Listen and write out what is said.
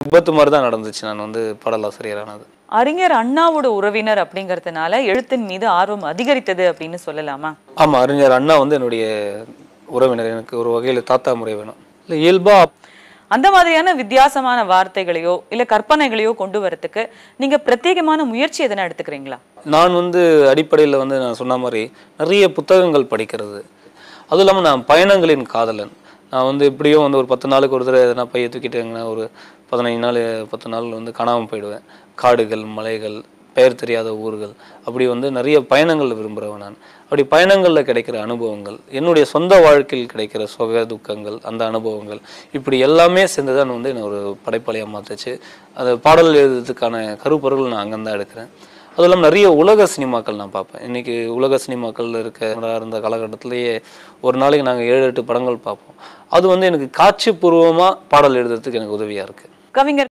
விபத்து மாதிரி தான் நடந்துச்சு நான் வந்து பாடலாசிரியரானது அறிஞர் அண்ணாவோட உறவினர் அப்படிங்கறதுனால எழுத்தின் மீது ஆர்வம் அதிகரித்தது அப்படின்னு சொல்லலாமா ஆமாம் அறிஞர் அண்ணா வந்து என்னுடைய உறவினர் எனக்கு ஒரு வகையில் தாத்தா முறை வேணும் இல்லை இயல்பா அந்த மாதிரியான வித்தியாசமான வார்த்தைகளையோ இல்ல கற்பனைகளையோ கொண்டு வரதுக்கு நீங்க பிரத்யேகமான முயற்சி எதனா எடுத்துக்கிறீங்களா நான் வந்து அடிப்படையில் வந்து நான் சொன்ன மாதிரி நிறைய புத்தகங்கள் படிக்கிறது அதுவும் இல்லாமல் நான் பயணங்களின் காதலன் நான் வந்து எப்படியும் வந்து ஒரு பத்து நாளுக்கு ஒரு தடவை எதனா பைய தூக்கிட்டேங்கன்னா ஒரு பதினஞ்சு நாள் பத்து நாள் வந்து காணாமல் போயிடுவேன் காடுகள் மலைகள் பெயர் தெரியாத ஊர்கள் அப்படி வந்து நிறைய பயணங்கள் விரும்புகிறவன் நான் அப்படி பயணங்களில் கிடைக்கிற அனுபவங்கள் என்னுடைய சொந்த வாழ்க்கையில் கிடைக்கிற சுக துக்கங்கள் அந்த அனுபவங்கள் இப்படி எல்லாமே சேர்ந்து தான் வந்து என்னை ஒரு படைப்பாளியாக மாற்றுச்சு அது பாடல் எழுதுறதுக்கான கருப்பொருள் நான் அங்கே தான் எடுக்கிறேன் அதுவும் இல்லாமல் நிறைய உலக சினிமாக்கள் நான் பார்ப்பேன் இன்னைக்கு உலக சினிமாக்கள் இருக்க இருந்த காலகட்டத்திலேயே ஒரு நாளைக்கு நாங்கள் ஏழு எட்டு படங்கள் பார்ப்போம் அது வந்து எனக்கு காட்சிபூர்வமாக பாடல் எழுதுறதுக்கு எனக்கு உதவியாக இருக்குது கவிஞர்